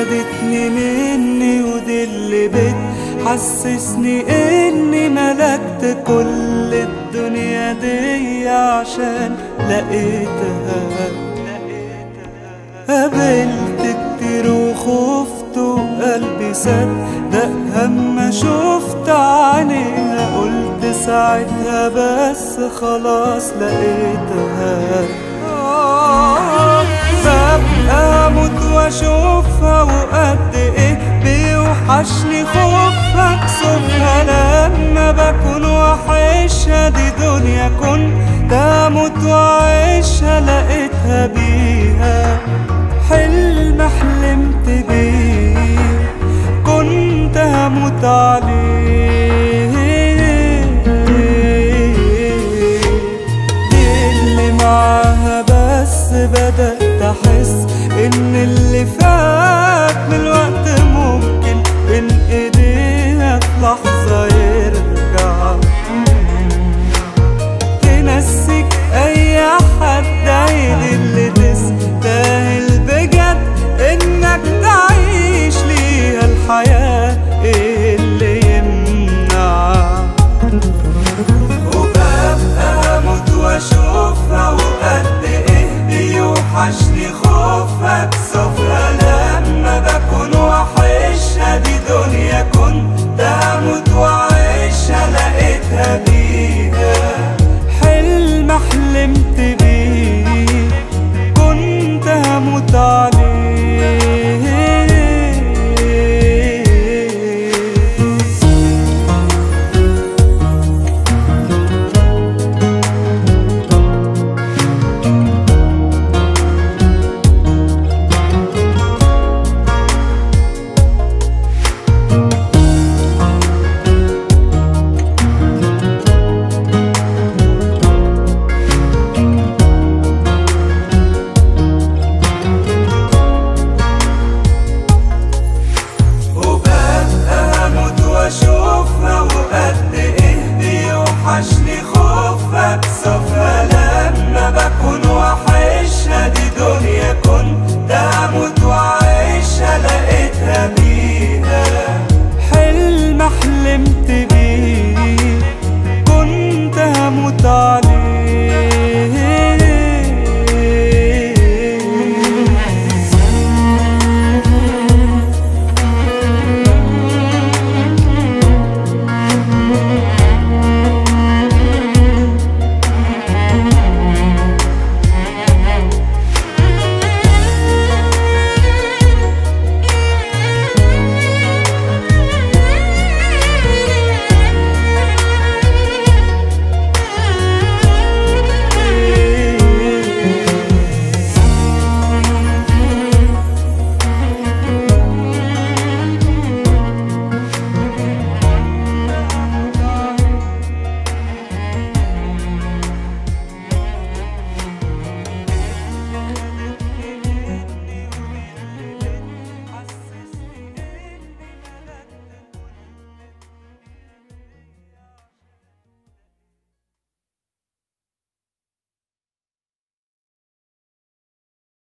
خدتني مني ودي اللي بتحسسني اني ملكت كل الدنيا دي عشان لقيتها قابلت كتير وخفت وقلبي صدق هما شفت عينيها قلت ساعتها بس خلاص لقيتها ببقى اموت واشوفها وقد ايه بيوحشني خوفها كسوفها لما بكون وحشها دي دنيا كنت اموت واعيشها لقيتها بيها حلم حلمت بيه كنت هموت عليه